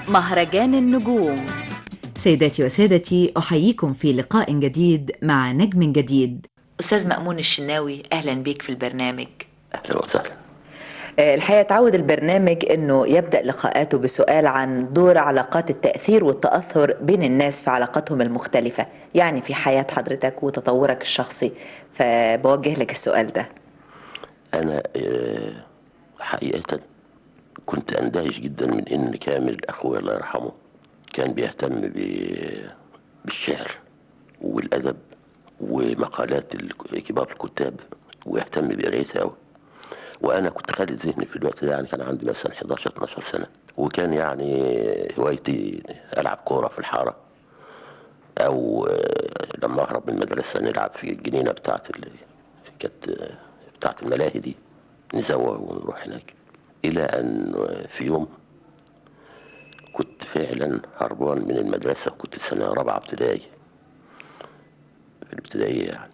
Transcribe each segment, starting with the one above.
مهرجان النجوم سيداتي وسادتي أحييكم في لقاء جديد مع نجم جديد أستاذ مأمون الشناوي أهلا بيك في البرنامج اهلا وسهلا آه، الحقيقة تعود البرنامج أنه يبدأ لقاءاته بسؤال عن دور علاقات التأثير والتأثر بين الناس في علاقاتهم المختلفة يعني في حياة حضرتك وتطورك الشخصي فبوجه لك السؤال ده انا آه، حقيقه كنت اندهش جدا من ان كامل اخويا الله يرحمه كان بيهتم ب- بالشعر والادب ومقالات ال- كبار الكتاب ويهتم بقرايتها قوي وانا كنت خالد ذهني في الوقت ده يعني كان عندي مثلا 11 12 سنه وكان يعني هوايتي العب كوره في الحاره او آه، لما اهرب من المدرسه نلعب في الجنينه بتاعت ال... كانت آه، بتاعت الملاهي دي نزوغ ونروح هناك الى ان في يوم كنت فعلا هربان من المدرسه كنت سنه رابعه ابتدائي في الابتدائيه يعني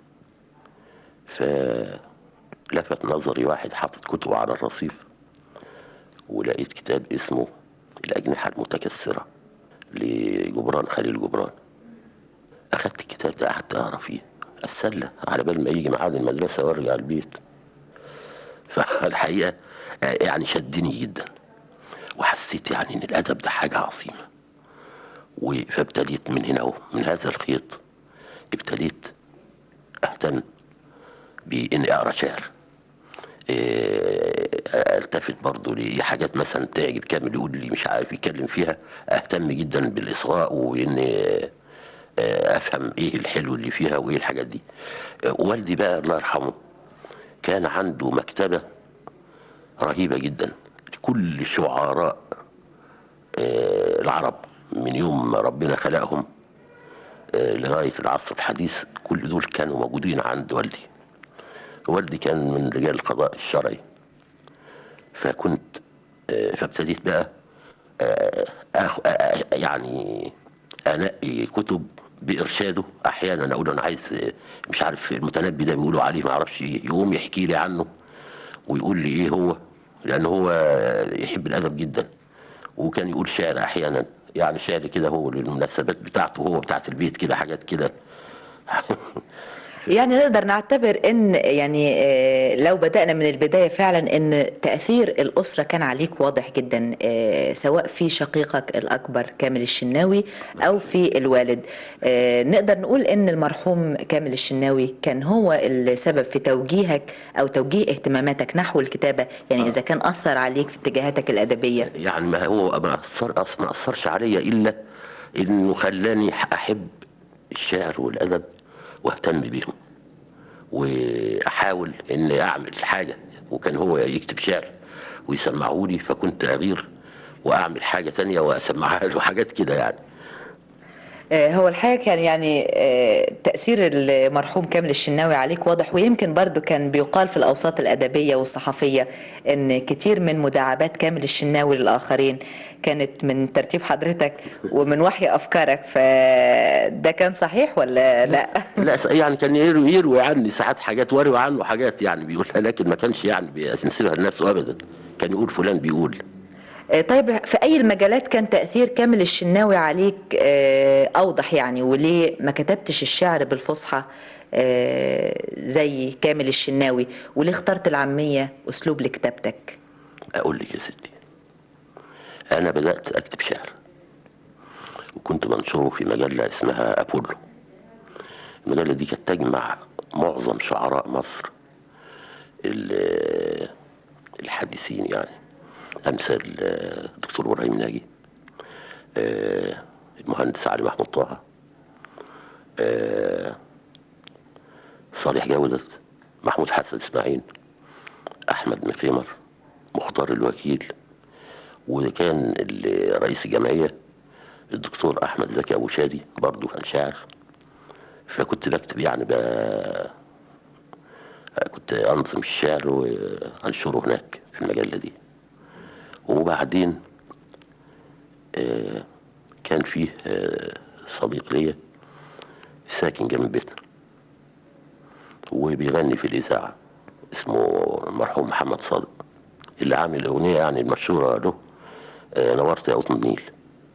فلفت نظري واحد حاطط كتب على الرصيف ولقيت كتاب اسمه الأجنحة المتكسرة لجبران خليل جبران أخدت الكتاب ده قعدت أقرأ فيه أتسلى على بال ما يجي ميعاد المدرسة وأرجع البيت فالحقيقة يعني شدني جدا وحسيت يعني إن الأدب ده حاجة عظيمة و- فابتديت من هنا أهو من هذا الخيط ابتديت أهتم بإني أقرأ شعر إيه، التفت برضه لحاجات مثلا تعجب كامل يقول لي مش عارف يتكلم فيها اهتم جدا بالاصغاء وان آه، افهم ايه الحلو اللي فيها وايه الحاجات دي آه، والدي بقى الله يرحمه كان عنده مكتبه رهيبه جدا لكل شعراء آه، العرب من يوم ما ربنا خلقهم آه، لغايه العصر الحديث كل دول كانوا موجودين عند والدي والدي كان من رجال القضاء الشرعي فكنت آه، فابتديت بقى آه، آخ- آه، يعني انقي كتب بارشاده احيانا اقول انا عايز آه، مش عارف المتنبي ده بيقولوا عليه ما اعرفش إيه، يقوم يحكي لي عنه ويقول لي ايه هو لان هو يحب الادب جدا وكان يقول شعر احيانا يعني شعر كده هو للمناسبات بتاعته هو بتاعت البيت كده حاجات كده يعني نقدر نعتبر ان يعني آه، لو بدأنا من البداية فعلا ان تأثير الأسرة كان عليك واضح جدا آه، سواء في شقيقك الأكبر كامل الشناوي أو في الوالد آه، نقدر نقول ان المرحوم كامل الشناوي كان هو السبب في توجيهك أو توجيه اهتماماتك نحو الكتابة يعني إذا كان أثر عليك في اتجاهاتك الأدبية يعني ما هو ما اثر أص- ما اثرش عليا الا انه خلاني احب الشعر والادب واهتم بيهم واحاول اني اعمل حاجه وكان هو يكتب شعر ويسمعه لي فكنت اغير واعمل حاجه تانية واسمعها له حاجات كده يعني آه، هو الحقيقة كان يعني آه، تأثير المرحوم كامل الشناوي عليك واضح ويمكن برضو كان بيقال في الأوساط الأدبية والصحفية إن كتير من مداعبات كامل الشناوي للآخرين كانت من ترتيب حضرتك ومن وحي أفكارك فده كان صحيح ولا لا؟ لا س- يعني كان يروي, يروي عني ساعات حاجات وروي عنه حاجات يعني بيقولها لكن ما كانش يعني بينسبها لنفسه ابدا كان يقول فلان بيقول آه، طيب في أي المجالات كان تأثير كامل الشناوي عليك آه، أوضح يعني وليه ما كتبتش الشعر بالفصحى آه، زي كامل الشناوي وليه اخترت العامية أسلوب لكتابتك اقول لك يا ستي انا بدات اكتب شعر وكنت منشره في مجله اسمها ابولو المجله دي كانت تجمع معظم شعراء مصر ال- الحديثين يعني امثال آه، الدكتور ابراهيم ناجي آه، المهندس علي محمود طه آه، صالح جودت محمود حسن اسماعيل احمد مخيمر مختار الوكيل وكان ال- رئيس الجمعيه الدكتور احمد زكي ابو شادي برضه كان شاعر فكنت بكتب يعني بقى كنت انظم الشعر وانشره هناك في المجله دي وبعدين آه، كان فيه آه، صديق ليا ساكن جنب بيتنا وبيغني في الاذاعه اسمه المرحوم محمد صادق اللي عامل الاغنيه يعني المشهوره له آه، نورت يا قطن النيل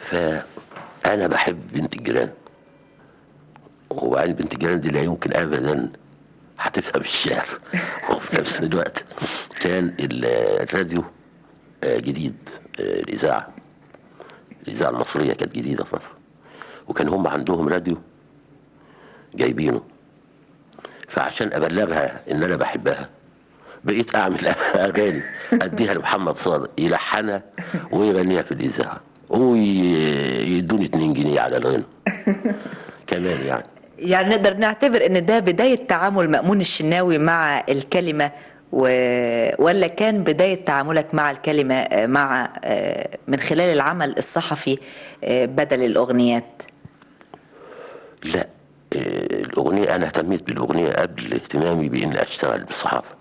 فانا بحب بنت الجيران وبعدين بنت الجيران دي لا يمكن ابدا هتفهم الشعر وفي نفس الوقت كان ال- الراديو آه، جديد آه، الاذاعه الاذاعه المصريه كانت جديده في مصر وكان هم عندهم راديو جايبينه فعشان ابلغها ان انا بحبها بقيت اعمل اغاني اديها لمحمد صادق يلحنها ويغنيها في الاذاعه ويدوني 2 جنيه على الغنى كمان يعني يعني نقدر نعتبر ان ده بداية تعامل مأمون الشناوي مع الكلمة و... ولا كان بداية تعاملك مع الكلمة آه، مع آه، من خلال العمل الصحفي آه، بدل الأغنيات لا آه، الاغنيه انا اهتميت بالاغنيه قبل اهتمامي باني اشتغل بالصحافه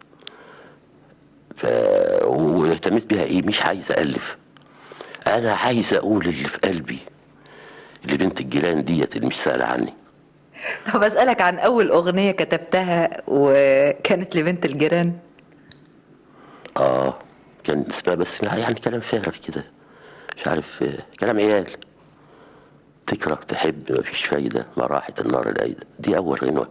ف واهتميت بيها ايه مش عايز الف انا عايز اقول اللي في قلبي لبنت الجيران ديت اللي مش سائله عني طب أسألك عن أول أغنية كتبتها وكانت لبنت الجيران اه كان اسمها بس يعني كلام فارغ كده مش عارف آه، كلام عيال تكره تحب مفيش فايده ما راحت النار العيده دي اول غنوه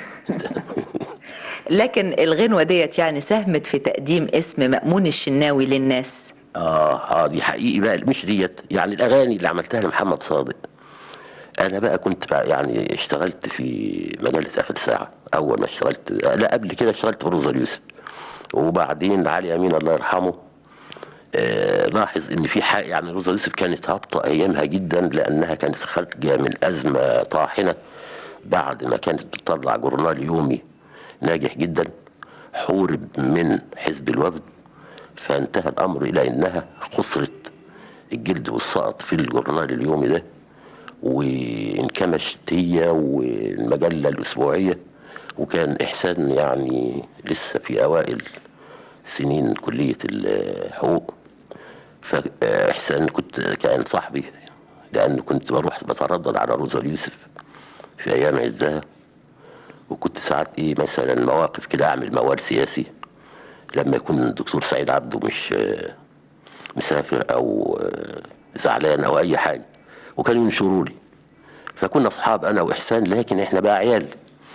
لكن الغنوة ديت يعني ساهمت في تقديم اسم مأمون الشناوي للناس اه اه دي حقيقي بقى مش ديت يعني الاغاني اللي عملتها لمحمد صادق انا بقى كنت بقى يعني اشتغلت في مجله اخر ساعه اول ما اشتغلت لا قبل كده اشتغلت في روزا اليوسف وبعدين علي امين الله يرحمه آه لاحظ ان في حق يعني روزا يوسف كانت هابطه ايامها جدا لانها كانت خارجه من ازمه طاحنه بعد ما كانت بتطلع جورنال يومي ناجح جدا حورب من حزب الوفد فانتهى الامر الى انها خسرت الجلد والسقط في الجورنال اليومي ده وانكمشت هي والمجله الاسبوعيه وكان احسان يعني لسه في اوائل سنين كليه الحقوق فاحسان كنت كان صاحبي لان كنت بروح بتردد على روزا اليوسف في ايام عزها وكنت ساعات ايه مثلا مواقف كده اعمل موال سياسي لما يكون الدكتور سعيد عبده مش آه، مسافر او آه، زعلان او اي حاجه وكانوا ينشروا لي فكنا اصحاب انا واحسان لكن احنا بقى عيال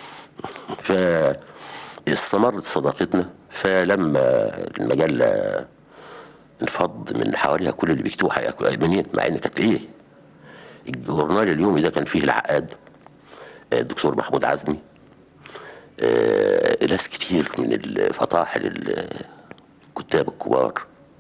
فاستمرت صداقتنا فلما المجله انفض من حواليها كل اللي بيكتبوا حقيقة منين مع ان كانت ايه الجورنال اليومي ده كان فيه العقاد آه، الدكتور محمود عزمي آه، ناس كتير من الفطاحل الكتاب الكبار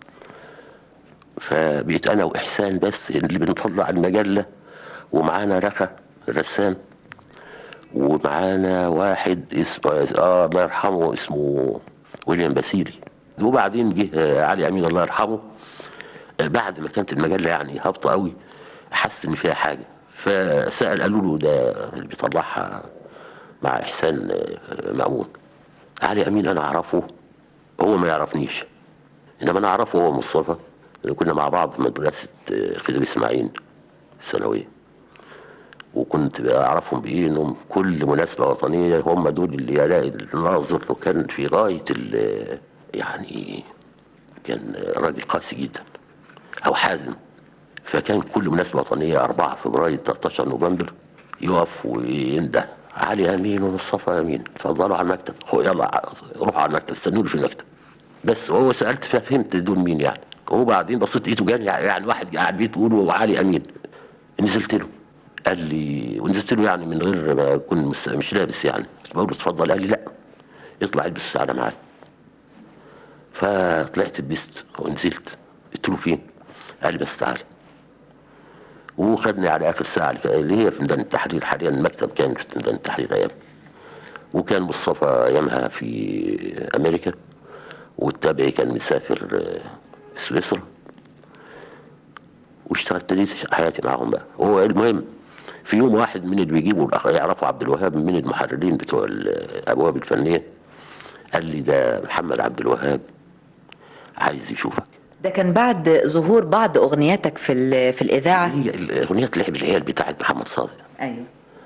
فبقيت انا واحسان بس اللي بنطلع المجله ومعانا رفا الرسام ومعانا واحد اسمه اه الله يرحمه اسمه ويليام باسيلي وبعدين جه آه، علي امين الله يرحمه آه، بعد ما كانت المجله يعني هابطه قوي حس ان فيها حاجه فسال قالوا له ده اللي بيطلعها مع احسان آه، مامون علي امين انا اعرفه هو ما يعرفنيش انما انا اعرفه هو مصطفى اللي كنا مع بعض في مدرسه آه، خضر اسماعيل الثانويه وكنت اعرفهم بايه انهم كل مناسبه وطنيه هم دول اللي يلاقي الناظر وكان في غايه ال- يعني كان راجل قاسي جدا او حازم فكان كل مناسبه وطنيه 4 فبراير 13 نوفمبر يقف وينده علي امين ومصطفى امين اتفضلوا على المكتب هو يلا روحوا على المكتب استنوني في المكتب بس وهو سالت ففهمت دول مين يعني وبعدين بصيت لقيته جاني يعني واحد قاعد بيقول وعلي امين نزلت له قال لي ونزلت له يعني من غير ما اكون مس- مش لابس يعني بقول له اتفضل قال لي لا اطلع البس الساعه معايا فطلعت لبست ونزلت قلت له فين؟ قال لي بس تعالى وخدني على اخر ساعه اللي هي في ميدان التحرير حاليا المكتب كان في ميدان التحرير ايام وكان مصطفى ايامها في امريكا والتابعي كان مسافر آه، في سويسرا واشتغلت لي حياتي معاهم بقى هو المهم في يوم واحد من اللي بيجيبوا الأخ يعرفوا عبد الوهاب من المحررين بتوع الابواب الفنيه قال لي ده محمد عبد الوهاب عايز يشوفك ده كان بعد ظهور بعض أغنياتك في ال- في الإذاعة هي الاغنيه لعب العيال بتاعت محمد صادق أيوه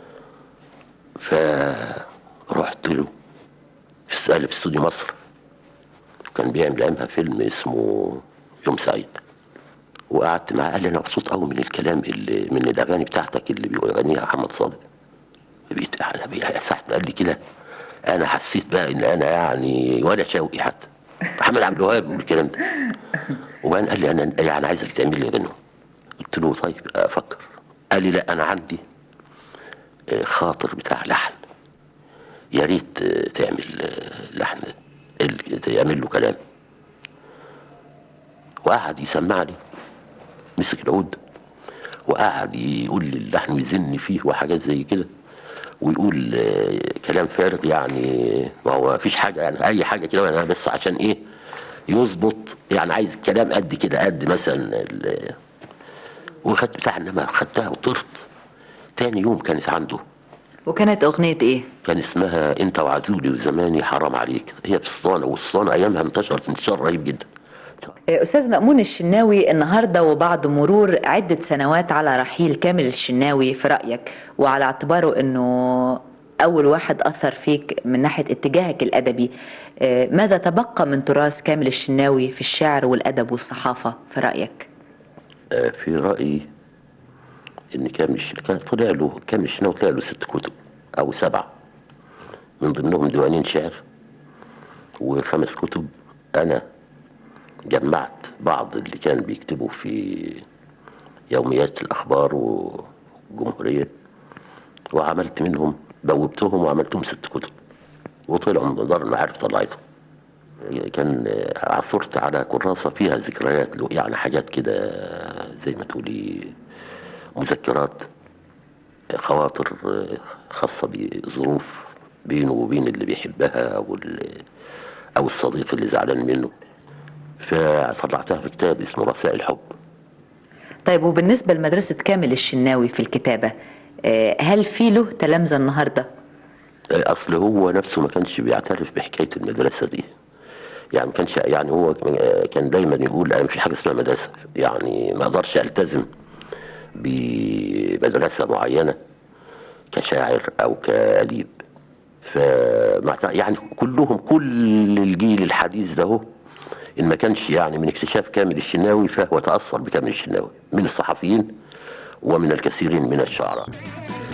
فرحت له في السقالة في استوديو مصر كان بيعمل ايامها فيلم اسمه يوم سعيد وقعدت معاه قال لي انا مبسوط قوي من الكلام اللي من الاغاني بتاعتك اللي بيغنيها محمد صادق بقيت انا بقى ساعه قال لي كده انا حسيت بقى ان انا يعني ولا شوقي حتى محمد عبد الوهاب بيقول الكلام ده وبعدين قال لي انا يعني عايزك تعمل لي غنوه قلت له طيب افكر قال لي لا انا عندي آه، خاطر بتاع لحن يا ريت آه، تعمل آه، لحن ال- تعمل له كلام وقعد يسمعني مسك العود وقعد يقول لي اللحن ويزن فيه وحاجات زي كده ويقول آه، كلام فارغ يعني ما هو فيش حاجه يعني اي حاجه كده انا بس عشان ايه يظبط يعني عايز كلام قد كده قد مثلا ال- وخدت بتاع انما خدتها وطرت تاني يوم كانت عنده وكانت أغنية إيه؟ كان اسمها انت وعزولي وزماني حرام عليك هي في الصانه والصانه ايامها انتشرت انتشار رهيب جدا أستاذ مأمون الشناوي النهاردة وبعد مرور عدة سنوات على رحيل كامل الشناوي في رأيك وعلى اعتباره أنه أول واحد أثر فيك من ناحية اتجاهك الأدبي آه، ماذا تبقى من تراث كامل الشناوي في الشعر والأدب والصحافة في رأيك؟ آه، في رايي ان كامل الش- كان طلع له كامل الشناوي طلع له ست كتب او سبعه من ضمنهم ديوانين شعر وخمس كتب انا جمعت بعض اللي كان بيكتبوا في يوميات الاخبار والجمهوريه وعملت منهم بوبتهم وعملتهم ست كتب وطلعوا من دار المعارف طلعتهم كان آه، عثرت على كراسة فيها ذكريات له يعني حاجات كده زي ما تقولي مذكرات آه، خواطر آه، خاصة بظروف بينه وبين اللي بيحبها أو ال- أو الصديق اللي زعلان منه فطلعتها في كتاب اسمه رسائل حب طيب وبالنسبة لمدرسة كامل الشناوي في الكتابة آه، هل في له تلامذة النهاردة؟ اصل هو نفسه ما كانش بيعترف بحكايه المدرسه دي يعني ما كانش يعني هو كان دايما يقول انا مفيش حاجه اسمها مدرسه يعني ما اقدرش التزم بمدرسه معينه كشاعر او كاديب ف يعني كلهم كل الجيل الحديث ده هو ان ما كانش يعني من اكتشاف كامل الشناوي فهو تاثر بكامل الشناوي من الصحفيين ومن الكثيرين من الشعراء